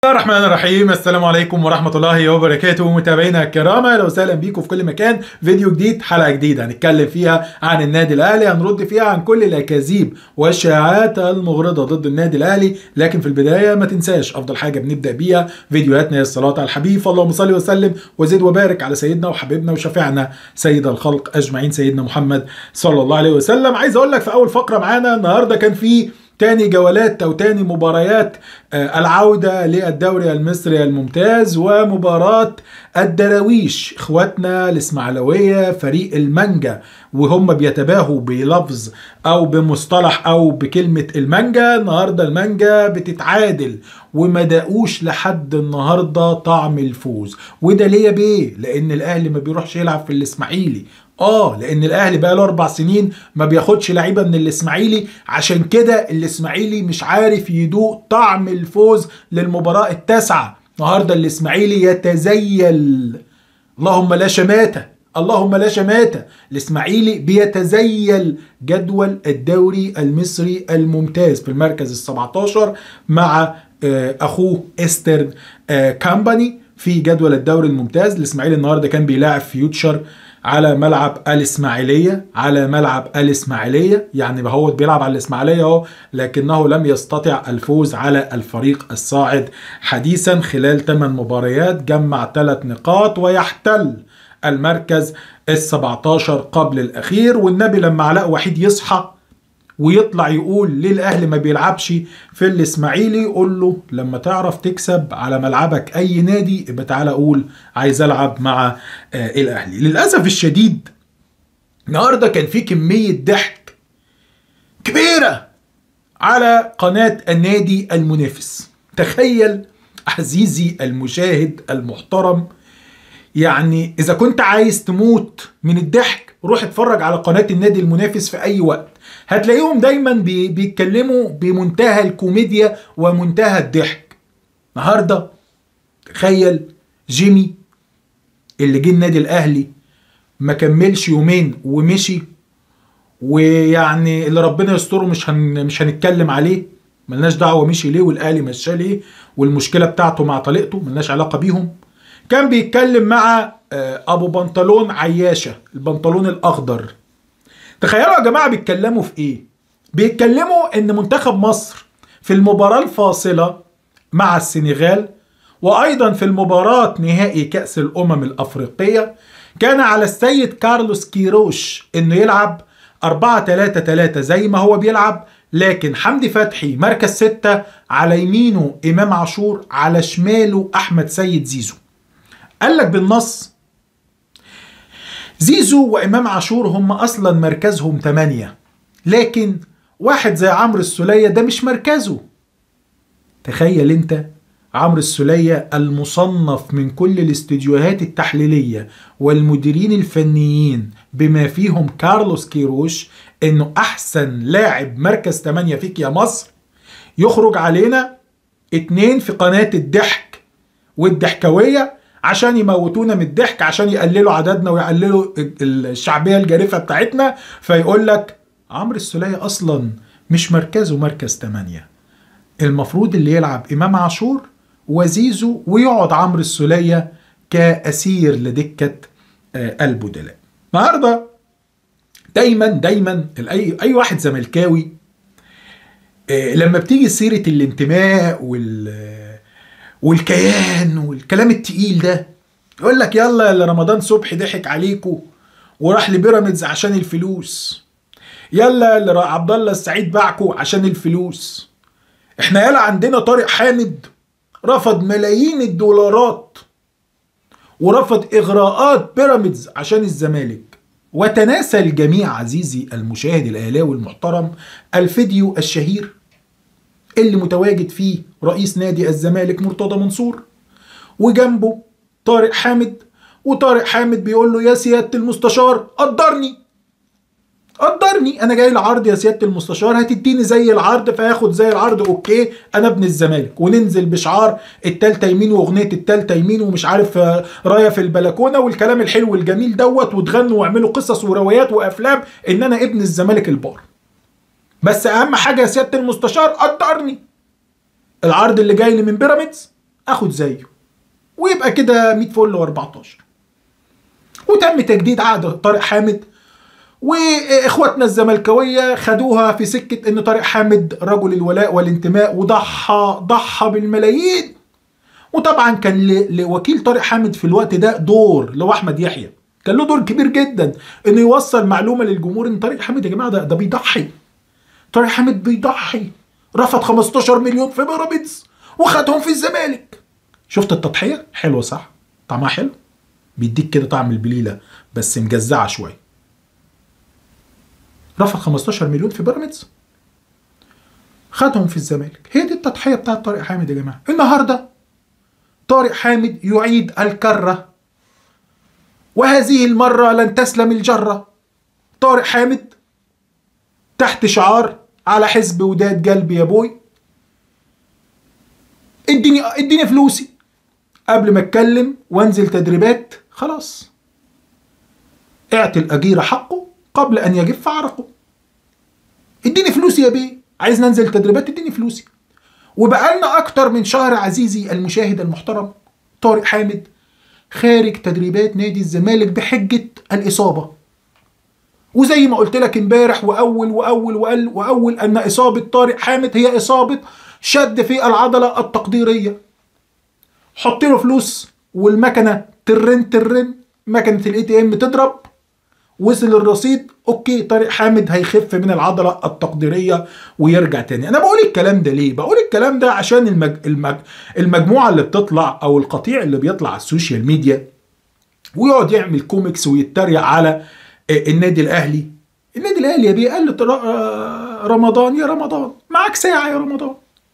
الرحمن الرحيم السلام عليكم ورحمة الله وبركاته متابعينا الكرام اهلا وسهلا بيكم في كل مكان فيديو جديد حلقة جديدة هنتكلم فيها عن النادي الاهلي هنرد فيها عن كل الاكاذيب والشائعات المغرضة ضد النادي الاهلي لكن في البداية ما تنساش افضل حاجة بنبدأ بيها فيديوهاتنا هي الصلاة على الحبيب اللهم صل وسلم وزد وبارك على سيدنا وحبيبنا وشفيعنا سيد الخلق اجمعين سيدنا محمد صلى الله عليه وسلم عايز اقول لك في اول فقرة معانا النهاردة كان في تاني جولات او تاني مباريات آه، العودة للدوري المصري الممتاز ومباراة الدراويش اخواتنا الاسماعيلوية فريق المانجا وهم بيتباهوا بلفظ او بمصطلح او بكلمة المانجا النهاردة المانجا بتتعادل وما دقوش لحد النهاردة طعم الفوز وده ليه بيه لان الاهلي ما بيروحش يلعب في الاسماعيلي اه لان الاهلي بقى له اربع سنين ما بياخدش لعيبه من الاسماعيلي عشان كده الاسماعيلي مش عارف يدوق طعم الفوز للمباراه التاسعه النهارده الاسماعيلي يتزيل اللهم لا شماته اللهم لا شماته الاسماعيلي بيتزيل جدول الدوري المصري الممتاز في المركز ال 17 مع آه، اخوه استرن آه، كامباني في جدول الدوري الممتاز الاسماعيلي النهارده كان بيلاعب فيوتشر على ملعب الاسماعيليه على ملعب الاسماعيليه يعني هو بيلعب على الاسماعيليه اهو لكنه لم يستطع الفوز على الفريق الصاعد حديثا خلال 8 مباريات جمع 3 نقاط ويحتل المركز ال 17 قبل الاخير والنبي لما علاء وحيد يصحى ويطلع يقول ليه الاهلي ما بيلعبش في الاسماعيلي يقول له لما تعرف تكسب على ملعبك اي نادي يبقى تعالى قول عايز العب مع آه الاهلي للاسف الشديد النهارده كان في كميه ضحك كبيره على قناه النادي المنافس تخيل عزيزي المشاهد المحترم يعني اذا كنت عايز تموت من الضحك روح اتفرج على قناه النادي المنافس في اي وقت هتلاقيهم دايما بي بيتكلموا بمنتهى الكوميديا ومنتهى الضحك النهارده تخيل جيمي اللي جه النادي الاهلي ما كملش يومين ومشي ويعني اللي ربنا يستره مش هن مش هنتكلم عليه ملناش دعوه مشي ليه والاهلي مشاه ليه والمشكله بتاعته مع طليقته ملناش علاقه بيهم كان بيتكلم مع آه، ابو بنطلون عياشه البنطلون الاخضر تخيلوا يا جماعه بيتكلموا في ايه بيتكلموا ان منتخب مصر في المباراه الفاصله مع السنغال وايضا في المباراه نهائي كاس الامم الافريقيه كان على السيد كارلوس كيروش انه يلعب 4 3 3 زي ما هو بيلعب لكن حمدي فتحي مركز ستة على يمينه إمام عاشور على شماله أحمد سيد زيزو قال لك بالنص زيزو وإمام عاشور هم أصلا مركزهم تمانية لكن واحد زي عمرو السولية ده مش مركزه تخيل انت عمرو السولية المصنف من كل الاستديوهات التحليلية والمديرين الفنيين بما فيهم كارلوس كيروش انه احسن لاعب مركز 8 فيك يا مصر يخرج علينا اتنين في قناة الضحك والضحكوية عشان يموتونا من الضحك عشان يقللوا عددنا ويقللوا الشعبية الجارفة بتاعتنا فيقول لك عمرو السولية اصلا مش مركزه مركز 8 المفروض اللي يلعب امام عاشور وزيزو ويقعد عمرو السولية كأسير لدكة آه، البدلاء النهارده دايما دايما اي اي واحد زملكاوي آه، لما بتيجي سيره الانتماء وال والكيان والكلام التقيل ده يقول لك يلا اللي رمضان صبحي ضحك عليكم وراح لبيراميدز عشان الفلوس يلا اللي را- عبد الله السعيد باعكم عشان الفلوس احنا يلا عندنا طارق حامد رفض ملايين الدولارات ورفض اغراءات بيراميدز عشان الزمالك وتناسى الجميع عزيزي المشاهد الاهلاوي المحترم الفيديو الشهير اللي متواجد فيه رئيس نادي الزمالك مرتضى منصور وجنبه طارق حامد وطارق حامد بيقول له يا سياده المستشار قدرني قدرني انا جاي العرض يا سياده المستشار هتديني زي العرض فهاخد زي العرض اوكي انا ابن الزمالك وننزل بشعار التالتة يمين واغنيه التالتة يمين ومش عارف آه، رايه في البلكونه والكلام الحلو الجميل دوت وتغنوا واعملوا قصص وروايات وافلام ان انا ابن الزمالك البار بس اهم حاجه يا سياده المستشار قدرني العرض اللي جاي لي من بيراميدز اخد زيه ويبقى كده 100 فل و14 وتم تجديد عقد طارق حامد واخواتنا الزملكاويه خدوها في سكه ان طارق حامد رجل الولاء والانتماء وضحى ضحى بالملايين وطبعا كان ل- لوكيل طارق حامد في الوقت ده دور اللي هو احمد يحيى كان له دور كبير جدا انه يوصل معلومه للجمهور ان طارق حامد يا جماعه ده, ده بيضحي طارق حامد بيضحي رفض 15 مليون في بيراميدز وخدهم في الزمالك شفت التضحيه حلوه صح طعمها حلو بيديك كده طعم البليله بس مجزعه شويه رفض 15 مليون في بيراميدز خدهم في الزمالك هي دي التضحيه بتاعت طارق حامد يا جماعه النهارده طارق حامد يعيد الكره وهذه المره لن تسلم الجره طارق حامد تحت شعار على حزب وداد قلبي يا بوي اديني اديني فلوسي قبل ما اتكلم وانزل تدريبات خلاص اعطي الاجير حقه قبل ان يجف عرقه اديني فلوسي يا بيه عايز ننزل تدريبات اديني فلوسي وبقالنا اكتر من شهر عزيزي المشاهد المحترم طارق حامد خارج تدريبات نادي الزمالك بحجة الإصابة وزي ما قلت لك امبارح وأول وأول وأول وأول أن إصابة طارق حامد هي إصابة شد في العضلة التقديرية حط له فلوس والمكنة ترن ترن مكنة الاي تي ام تضرب وصل الرصيد اوكي طارق حامد هيخف من العضله التقديريه ويرجع تاني انا بقول الكلام ده ليه بقول الكلام ده عشان المج... المج... المجموعه اللي بتطلع او القطيع اللي بيطلع على السوشيال ميديا ويقعد يعمل كوميكس ويتريق على النادي الاهلي النادي الاهلي يا بيه قال له رمضان يا رمضان معاك ساعه يا رمضان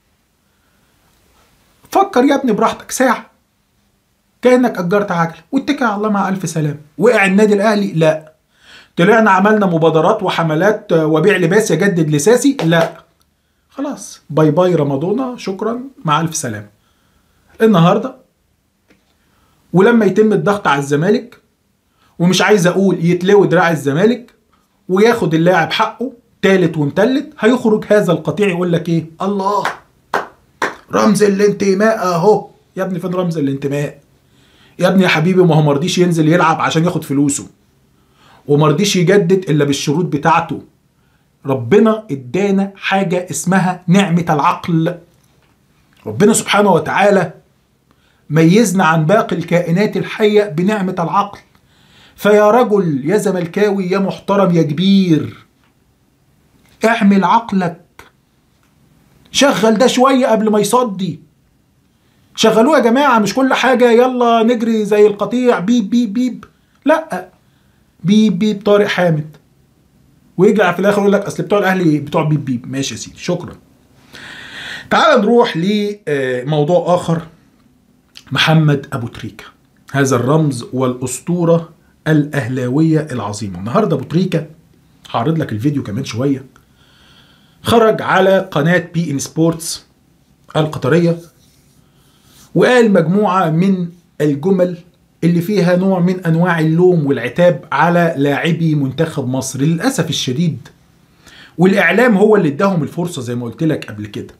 فكر يا ابني براحتك ساعه كانك اجرت عجله واتكل على الله مع الف سلام وقع النادي الاهلي لا طلعنا عملنا مبادرات وحملات وبيع لباس يجدد لساسي لا خلاص باي باي رمضان شكرا مع الف سلام النهارده ولما يتم الضغط على الزمالك ومش عايز اقول يتلوي دراع الزمالك وياخد اللاعب حقه تالت ومتلت هيخرج هذا القطيع يقول لك ايه الله رمز الانتماء اهو يا ابني فين رمز الانتماء يا ابني يا حبيبي ما هو مرضيش ينزل يلعب عشان ياخد فلوسه ومرضيش يجدد الا بالشروط بتاعته ربنا ادانا حاجه اسمها نعمه العقل ربنا سبحانه وتعالى ميزنا عن باقي الكائنات الحيه بنعمه العقل فيا رجل يا زملكاوي يا محترم يا كبير اعمل عقلك شغل ده شويه قبل ما يصدي شغلوه يا جماعه مش كل حاجه يلا نجري زي القطيع بيب بيب بيب لا بيب بيب طارق حامد ويرجع في الاخر يقول لك اصل بتوع الاهلي بتوع بيب بيب ماشي يا سيدي شكرا تعال نروح لموضوع اخر محمد ابو تريكه هذا الرمز والاسطوره الاهلاويه العظيمه النهارده ابو تريكه هعرض لك الفيديو كمان شويه خرج على قناه بي ان سبورتس القطريه وقال مجموعه من الجمل اللي فيها نوع من انواع اللوم والعتاب على لاعبي منتخب مصر للاسف الشديد والاعلام هو اللي اداهم الفرصه زي ما قلت لك قبل كده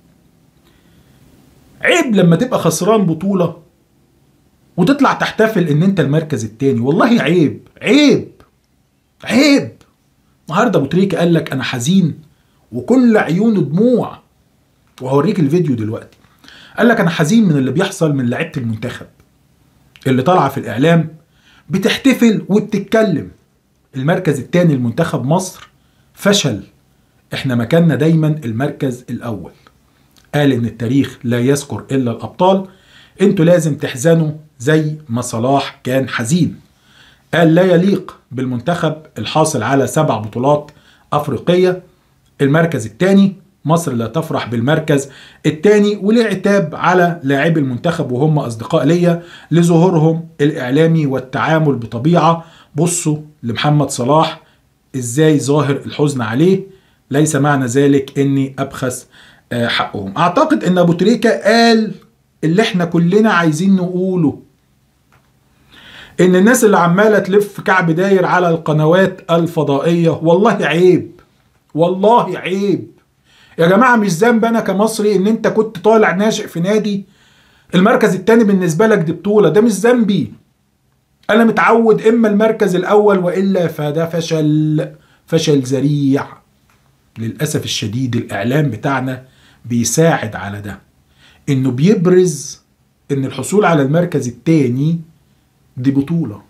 عيب لما تبقى خسران بطوله وتطلع تحتفل ان انت المركز التاني والله عيب عيب عيب النهارده ابو تريكه قال لك انا حزين وكل عيونه دموع وهوريك الفيديو دلوقتي قال لك انا حزين من اللي بيحصل من لعيبه المنتخب اللي طالعه في الاعلام بتحتفل وبتتكلم المركز الثاني لمنتخب مصر فشل احنا مكاننا دايما المركز الاول قال ان التاريخ لا يذكر الا الابطال انتوا لازم تحزنوا زي ما صلاح كان حزين قال لا يليق بالمنتخب الحاصل على سبع بطولات افريقيه المركز الثاني مصر لا تفرح بالمركز الثاني وليه عتاب على لاعبي المنتخب وهم اصدقاء ليا لظهورهم الاعلامي والتعامل بطبيعه بصوا لمحمد صلاح ازاي ظاهر الحزن عليه ليس معنى ذلك اني ابخس حقهم اعتقد ان ابو تريكه قال اللي احنا كلنا عايزين نقوله ان الناس اللي عماله تلف كعب داير على القنوات الفضائيه والله عيب والله عيب يا جماعه مش ذنب انا كمصري ان انت كنت طالع ناشئ في نادي المركز التاني بالنسبه لك دي بطوله ده مش ذنبي انا متعود اما المركز الاول والا فده فشل فشل ذريع للاسف الشديد الاعلام بتاعنا بيساعد على ده انه بيبرز ان الحصول على المركز التاني دي بطوله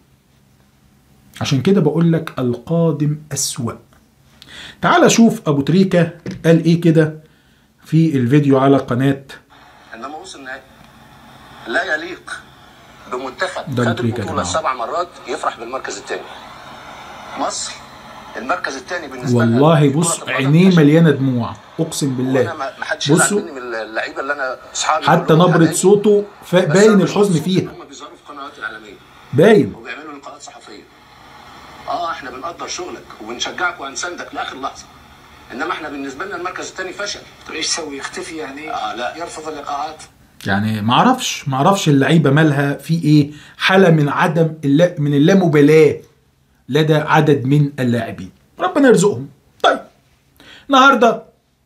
عشان كده بقول لك القادم اسوأ تعال شوف ابو تريكه قال ايه كده في الفيديو على قناه انما وصل النهائي لا يليق بمنتخب ده خد بطريقة يا البطوله جماعة. سبع مرات يفرح بالمركز الثاني مصر المركز الثاني بالنسبه لها والله في بص كرة القدم عينيه فشل. مليانه دموع اقسم وانا بالله ما ما حدش يزعل بصوا مني من اللعيبه اللي انا اصحابي حتى كلهم نبره حبايبي. صوته ف- بس باين أنا مش الحزن مبسوط فيها إن هم بيظهروا في قنوات اعلاميه باين وبيعملوا لقاءات صحفيه اه احنا بنقدر شغلك وبنشجعك وهنساندك لاخر لحظه انما احنا بالنسبه لنا المركز الثاني فشل طب ايش يسوي يختفي يعني آه، لا. يرفض اللقاءات يعني معرفش معرفش اللعيبه مالها في ايه حاله من عدم اللا من اللامبالاه لدى عدد من اللاعبين ربنا يرزقهم طيب النهارده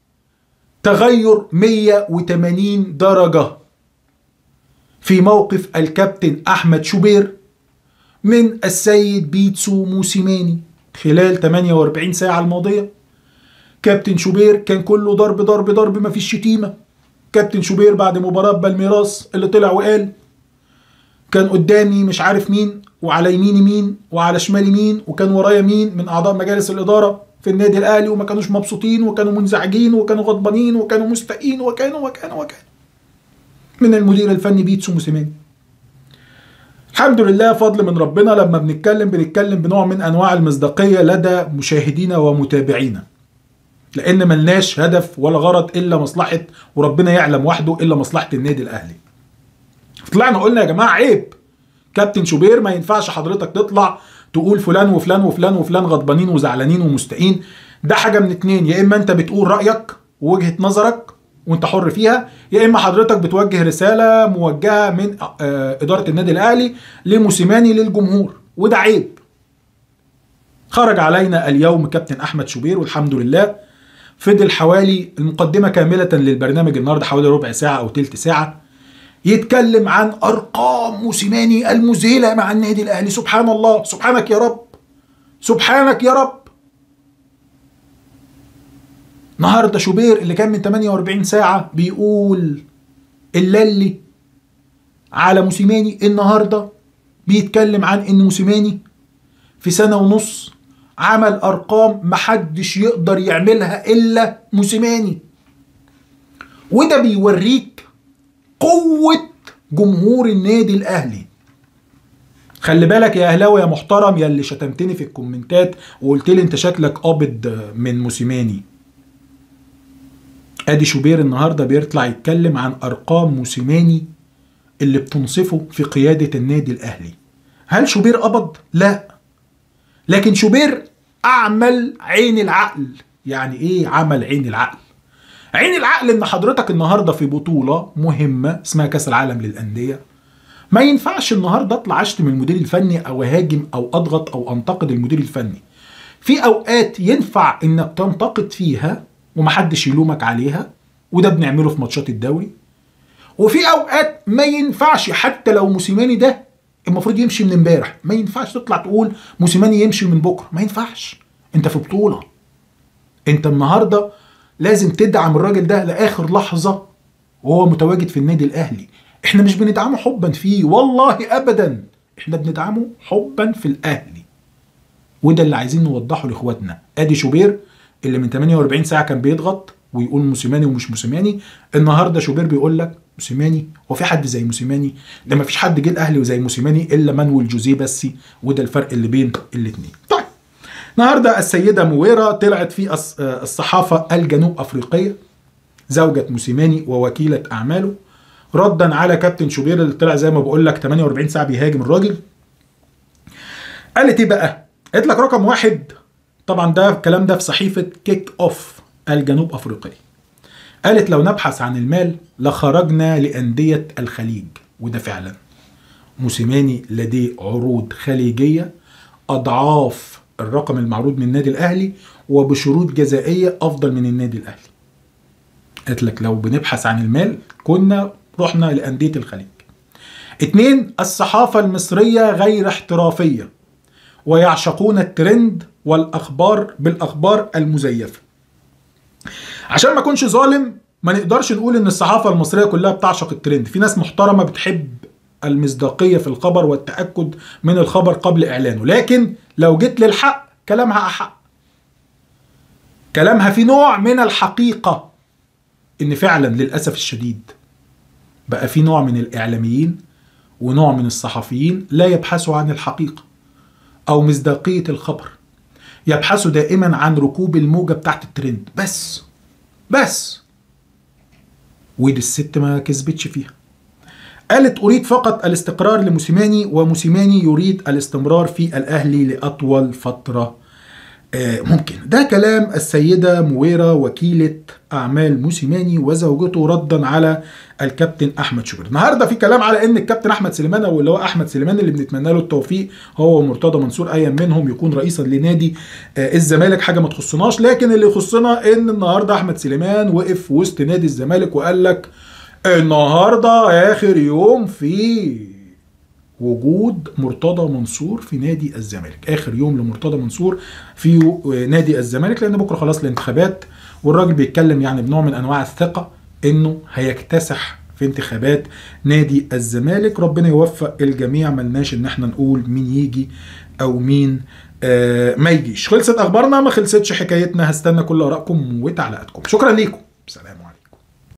تغير 180 درجه في موقف الكابتن احمد شوبير من السيد بيتسو موسيماني خلال 48 ساعه الماضيه كابتن شوبير كان كله ضرب ضرب ضرب مفيش شتيمه كابتن شوبير بعد مباراة بالميراس اللي طلع وقال كان قدامي مش عارف مين وعلى يميني مين وعلى شمالي مين وكان ورايا مين من اعضاء مجالس الاداره في النادي الاهلي وما كانوش مبسوطين وكانوا منزعجين وكانوا غضبانين وكانوا مستائين وكانوا وكانوا وكانوا من المدير الفني بيتسو موسيماني الحمد لله فضل من ربنا لما بنتكلم بنتكلم بنوع من انواع المصداقيه لدى مشاهدينا ومتابعينا لان ملناش هدف ولا غرض الا مصلحه وربنا يعلم وحده الا مصلحه النادي الاهلي طلعنا قلنا يا جماعه عيب كابتن شوبير ما ينفعش حضرتك تطلع تقول فلان وفلان وفلان وفلان غضبانين وزعلانين ومستائين ده حاجه من اتنين يا اما انت بتقول رايك ووجهه نظرك وانت حر فيها يا اما حضرتك بتوجه رساله موجهه من آه، اداره النادي الاهلي لموسيماني للجمهور وده عيب خرج علينا اليوم كابتن احمد شوبير والحمد لله فضل حوالي المقدمه كامله للبرنامج النهارده حوالي ربع ساعه او تلت ساعه يتكلم عن ارقام موسيماني المذهله مع النادي الاهلي سبحان الله سبحانك يا رب سبحانك يا رب النهارده شوبير اللي كان من 48 ساعه بيقول اللي على موسيماني النهارده بيتكلم عن ان موسيماني في سنه ونص عمل ارقام محدش يقدر يعملها الا موسيماني وده بيوريك قوه جمهور النادي الاهلي خلي بالك يا اهلاوي يا محترم يا اللي شتمتني في الكومنتات وقلت لي انت شكلك قابض من موسيماني ادي شوبير النهارده بيطلع يتكلم عن ارقام موسيماني اللي بتنصفه في قياده النادي الاهلي هل شوبير قبض لا لكن شوبير اعمل عين العقل يعني ايه عمل عين العقل عين العقل ان حضرتك النهارده في بطوله مهمه اسمها كاس العالم للانديه ما ينفعش النهارده اطلع اشتم المدير الفني او اهاجم او اضغط او انتقد المدير الفني في اوقات ينفع انك تنتقد فيها ومحدش يلومك عليها وده بنعمله في ماتشات الدوري وفي اوقات ما ينفعش حتى لو موسيماني ده المفروض يمشي من امبارح ما ينفعش تطلع تقول موسيماني يمشي من بكره ما ينفعش انت في بطوله انت النهارده لازم تدعم الراجل ده لاخر لحظه وهو متواجد في النادي الاهلي احنا مش بندعمه حبا فيه والله ابدا احنا بندعمه حبا في الاهلي وده اللي عايزين نوضحه لاخواتنا ادي شوبير اللي من 48 ساعه كان بيضغط ويقول موسيماني ومش موسيماني النهارده شوبير بيقول لك موسيماني هو في حد زي موسيماني ده ما فيش حد جه الاهلي زي موسيماني الا مانويل جوزيه بس وده الفرق اللي بين الاثنين طيب النهارده السيده مويرا طلعت في الص- آه، الصحافه الجنوب افريقيه زوجة موسيماني ووكيلة أعماله ردا على كابتن شوبير اللي طلع زي ما بقول لك 48 ساعة بيهاجم الراجل قالت ايه بقى؟ قالت لك رقم واحد طبعا ده الكلام ده في صحيفة كيك اوف الجنوب افريقية قالت لو نبحث عن المال لخرجنا لأندية الخليج وده فعلا موسيماني لديه عروض خليجية أضعاف الرقم المعروض من النادي الأهلي وبشروط جزائية أفضل من النادي الأهلي قالت لك لو بنبحث عن المال كنا رحنا لانديه الخليج اتنين الصحافه المصريه غير احترافيه ويعشقون الترند والاخبار بالاخبار المزيفه عشان ما اكونش ظالم ما نقدرش نقول ان الصحافه المصريه كلها بتعشق الترند في ناس محترمه بتحب المصداقيه في الخبر والتاكد من الخبر قبل اعلانه لكن لو جيت للحق كلامها احق كلامها في نوع من الحقيقه ان فعلا للاسف الشديد بقى في نوع من الاعلاميين ونوع من الصحفيين لا يبحثوا عن الحقيقه او مصداقيه الخبر يبحثوا دائما عن ركوب الموجه بتاعت الترند بس بس ودي الست ما كسبتش فيها قالت أريد فقط الاستقرار لموسيماني وموسيماني يريد الاستمرار في الأهلي لأطول فترة آه، ممكن ده كلام السيدة مويرة وكيلة أعمال موسيماني وزوجته ردا على الكابتن أحمد شوبير النهاردة في كلام على أن الكابتن أحمد سليمان أو اللي هو أحمد سليمان اللي بنتمنى له التوفيق هو ومرتضى منصور أيا منهم يكون رئيسا لنادي آه، الزمالك حاجة ما تخصناش لكن اللي يخصنا أن النهاردة أحمد سليمان وقف وسط نادي الزمالك وقال لك النهارده اخر يوم في وجود مرتضى منصور في نادي الزمالك اخر يوم لمرتضى منصور في نادي الزمالك لان بكره خلاص الانتخابات والراجل بيتكلم يعني بنوع من انواع الثقه انه هيكتسح في انتخابات نادي الزمالك ربنا يوفق الجميع ملناش ان احنا نقول مين يجي او مين آه ما يجيش خلصت اخبارنا ما خلصتش حكايتنا هستنى كل ارائكم وتعليقاتكم شكرا ليكم سلام